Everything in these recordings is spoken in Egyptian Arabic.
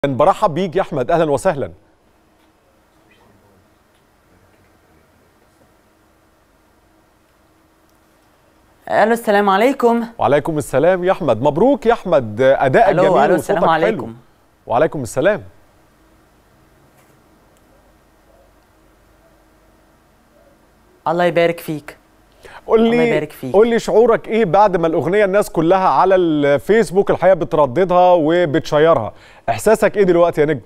برحب بيك يا احمد اهلا وسهلا الو السلام عليكم وعليكم السلام يا احمد مبروك يا احمد ادائك الو جميل الو وصوتك السلام حلو عليكم وعليكم السلام الله يبارك فيك قول الله لي يبارك فيك. قول لي شعورك ايه بعد ما الاغنيه الناس كلها على الفيسبوك الحقيقه بترددها وبتشيرها احساسك ايه دلوقتي يا نجم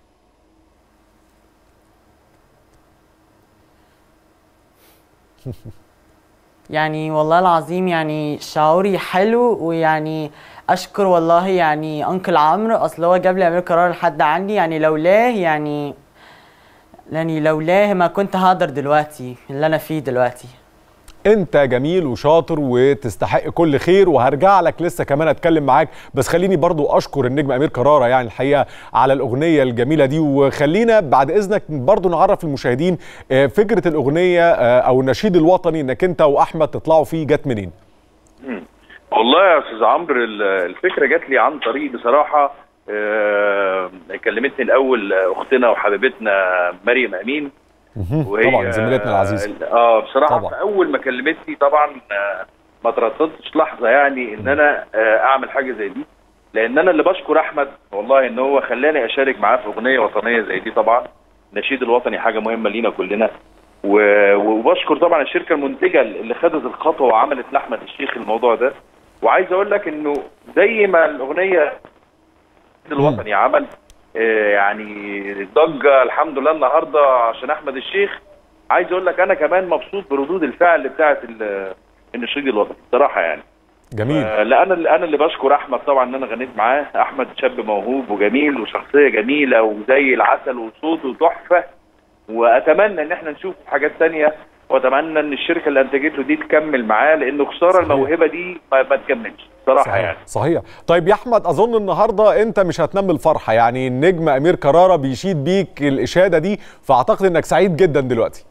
يعني والله العظيم يعني شعوري حلو ويعني اشكر والله يعني انكل عمرو اصل هو جاب لي امير قرار لحد عندي يعني لولاه يعني يعني لولاه ما كنت هقدر دلوقتي اللي انا فيه دلوقتي انت جميل وشاطر وتستحق كل خير وهرجع لك لسه كمان اتكلم معاك بس خليني برضو اشكر النجم امير كرارة يعني الحقيقه على الاغنيه الجميله دي وخلينا بعد اذنك برضو نعرف المشاهدين آه، فكره الاغنيه آه، او النشيد الوطني انك انت واحمد تطلعوا فيه جت منين والله يا استاذ عمرو ال- الفكره جات لي عن طريق بصراحه آه، كلمتني الاول اختنا وحبيبتنا مريم امين وهي طبعا زميلتنا العزيزه اه بصراحه طبعا. في اول ما كلمتني طبعا آه، ما ترددتش لحظه يعني ان انا آه، اعمل حاجه زي دي لان انا اللي بشكر احمد والله ان هو خلاني اشارك معاه في اغنيه وطنيه زي دي طبعا النشيد الوطني حاجه مهمه لينا كلنا و- وبشكر طبعا الشركه المنتجه اللي خدت الخطوه وعملت لاحمد الشيخ الموضوع ده وعايز اقول لك انه زي ما الاغنيه الوطني عمل آه، يعني ضجه الحمد لله النهارده عشان احمد الشيخ عايز اقول لك انا كمان مبسوط بردود الفعل بتاعه ال- النشيد الوطني بصراحه يعني جميل آه، لا انا انا اللي بشكر احمد طبعا ان انا غنيت معاه احمد شاب موهوب وجميل وشخصيه جميله وزي العسل وصوته تحفه واتمنى ان احنا نشوف حاجات تانية واتمنى ان الشركه اللي انتجت له دي تكمل معاه لانه خساره صحيح. الموهبه دي ما, ما تكملش صراحه صحيح يعني صحيح طيب يا احمد اظن النهارده انت مش هتنام الفرحه يعني النجم امير كرارة بيشيد بيك الاشاده دي فاعتقد انك سعيد جدا دلوقتي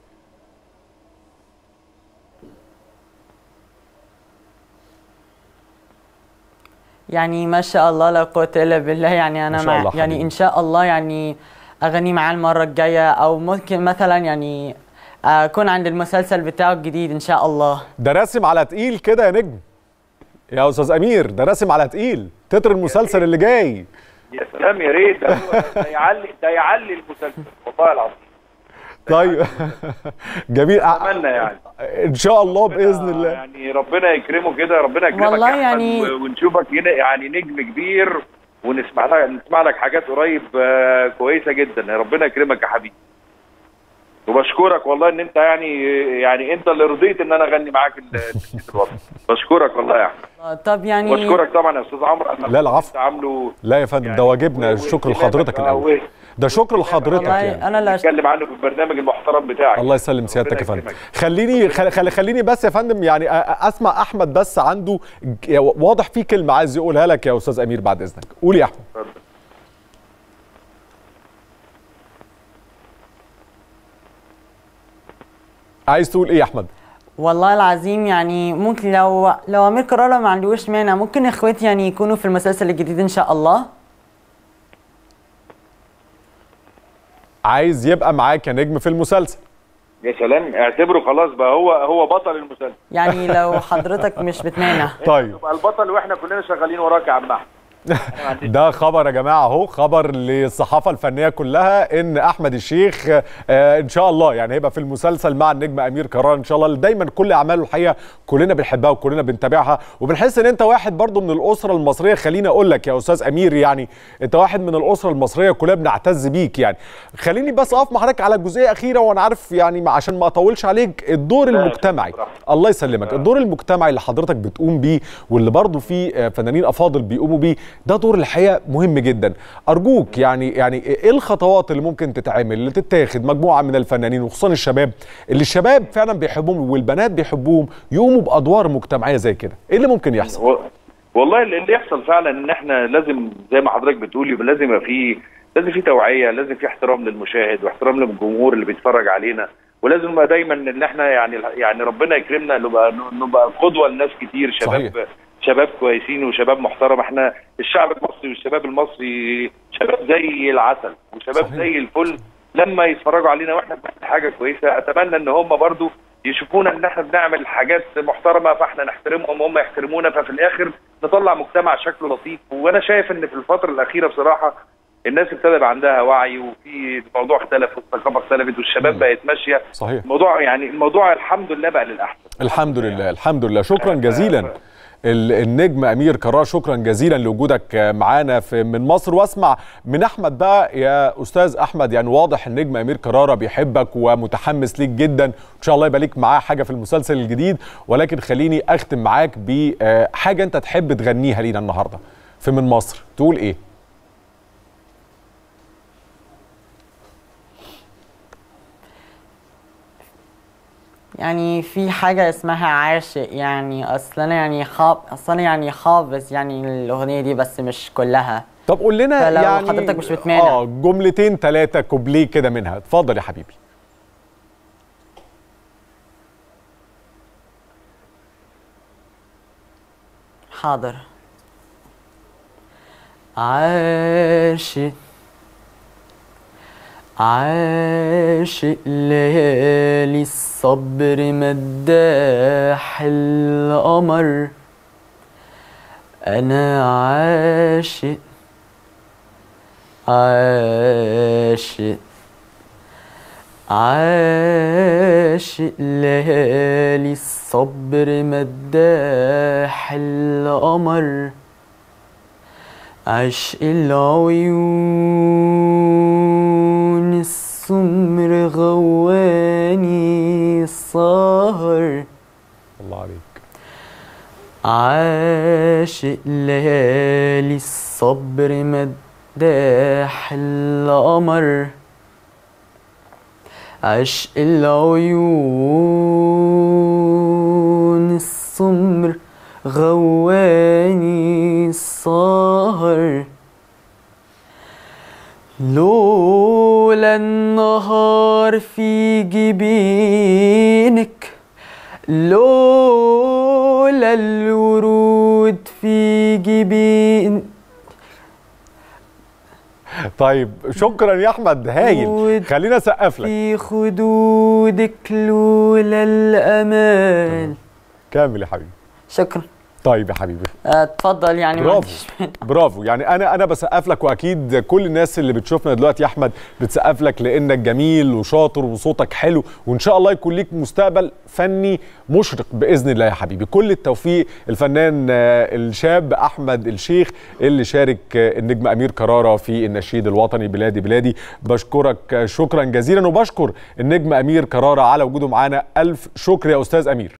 يعني ما شاء الله لا قوة الا بالله يعني انا ما شاء مع الله يعني حبيبي. ان شاء الله يعني اغني معاه المرة الجاية او ممكن مثلا يعني اكون عند المسلسل بتاعه الجديد ان شاء الله ده راسم على تقيل كده يا نجم يا استاذ امير ده راسم على تقيل تتر المسلسل اللي جاي يا سلام يا ريت ده هو- ده يعلي ده يعلي المسلسل والله العظيم طيب جميل اتمنى يعني ان شاء الله باذن ربنا- الله يعني ربنا يكرمه كده ربنا يكرمك والله يا أحمد يعني- و- ونشوفك هنا يعني نجم كبير ونسمع لك نسمع لك حاجات قريب آه، كويسه جدا ربنا يكرمك يا حبيبي وبشكرك والله ان انت يعني يعني انت اللي رضيت ان انا اغني معاك ال- النشيد الوطني بشكرك والله يا احمد طب يعني واشكرك طبعا يا استاذ عمرو على لا، العفو. انت عامله لا يا فندم ده واجبنا الشكر لحضرتك الاول ده شكر لحضرتك والله يعني انا اللي أشكر نتكلم عنه في البرنامج المحترم بتاعك الله يسلم سيادتك يا ربنا فندم يكرمك. خليني خل- خل- خليني بس يا فندم يعني أ- أ- اسمع احمد بس عنده ج- واضح فيه كلمه عايز يقولها لك يا استاذ امير بعد اذنك قول يا احمد اتفضل. عايز تقول ايه يا احمد والله العظيم يعني ممكن لو لو امير كرارة ما عندوش مانع ممكن اخواتي يعني يكونوا في المسلسل الجديد ان شاء الله عايز يبقى معاك يا نجم في المسلسل يا سلام اعتبره خلاص بقى هو هو بطل المسلسل يعني لو حضرتك مش بتمانع طيب يبقى البطل واحنا كلنا شغالين وراك يا عم احمد ده خبر يا جماعه اهو خبر للصحافه الفنيه كلها ان احمد الشيخ آه ان شاء الله يعني هيبقى في المسلسل مع النجم امير كرارة ان شاء الله اللي دايما كل اعماله الحقيقه كلنا بنحبها وكلنا بنتابعها وبنحس ان انت واحد برضو من الاسره المصريه خليني اقول لك يا استاذ امير يعني انت واحد من الاسره المصريه كلنا بنعتز بيك يعني خليني بس اقف مع حضرتك على جزئيه اخيره وانا عارف يعني عشان ما اطولش عليك الدور المجتمعي الله يسلمك الدور المجتمعي اللي حضرتك بتقوم بيه واللي برضه في آه، فنانين افاضل بيقوموا بيه ده دور الحقيقه مهم جدا ارجوك يعني يعني ايه الخطوات اللي ممكن تتعمل اللي تتاخد مجموعه من الفنانين وخصوصا الشباب اللي الشباب فعلا بيحبوهم والبنات بيحبوهم يقوموا بادوار مجتمعيه زي كده ايه اللي ممكن يحصل و- والله اللي اللي يحصل فعلا ان احنا لازم زي ما حضرتك بتقول يبقى لازم يبقى في لازم في توعيه لازم في احترام للمشاهد واحترام للجمهور اللي بيتفرج علينا ولازم نبقى دايما ان احنا يعني يعني ربنا يكرمنا نبقى نبقى قدوه لناس كتير شباب صحيح. شباب كويسين وشباب محترم احنا الشعب المصري والشباب المصري شباب زي العسل وشباب صحيح. زي الفل لما يتفرجوا علينا واحنا بنعمل حاجه كويسه اتمنى ان هم برضو يشوفونا ان احنا بنعمل حاجات محترمه فاحنا نحترمهم وهم يحترمونا ففي الاخر نطلع مجتمع شكله لطيف وانا شايف ان في الفتره الاخيره بصراحه الناس ابتدى يبقى عندها وعي وفي الموضوع اختلف والثقافه اختلفت والشباب مم. بقت ماشيه صحيح الموضوع يعني الموضوع الحمد لله بقى للاحسن الحمد لله الحمد لله شكرا جزيلا ال- النجم امير كرار شكرا جزيلا لوجودك معانا في من مصر واسمع من احمد بقى يا استاذ احمد يعني واضح النجم امير كرارة بيحبك ومتحمس ليك جدا ان شاء الله يبقى ليك معاه حاجه في المسلسل الجديد ولكن خليني اختم معاك بحاجه انت تحب تغنيها لينا النهارده في من مصر تقول ايه يعني في حاجة اسمها عاشق يعني اصلا انا يعني خاب اصلا أنا يعني حافظ يعني الاغنية دي بس مش كلها طب قول لنا فلو يعني حضرتك مش بتمانع. اه جملتين ثلاثه كوبليه كده منها اتفضل يا حبيبي حاضر عاشق عاشق ليالي الصبر مداح القمر انا عاشق عاشق عاشق ليالي الصبر مداح القمر عشق العيون السمر غواني السهر الله عليك عاشق ليالي الصبر مداح القمر عشق العيون السمر غواني السهر لولا النهار في جبينك لولا الورود في جبين طيب شكرا يا احمد هايل ود- خلينا اسقف لك في خدودك لولا الأمان كامل يا حبيبي شكرا طيب يا حبيبي آه، اتفضل يعني ما برافو عنديش برافو يعني انا انا بسقف لك واكيد كل الناس اللي بتشوفنا دلوقتي يا احمد بتسقف لك لانك جميل وشاطر وصوتك حلو وان شاء الله يكون ليك مستقبل فني مشرق باذن الله يا حبيبي كل التوفيق الفنان آه، الشاب احمد الشيخ اللي شارك آه، النجم امير كرارة في النشيد الوطني بلادي بلادي بشكرك آه، شكرا جزيلا وبشكر النجم امير كرارة على وجوده معانا الف شكر يا استاذ امير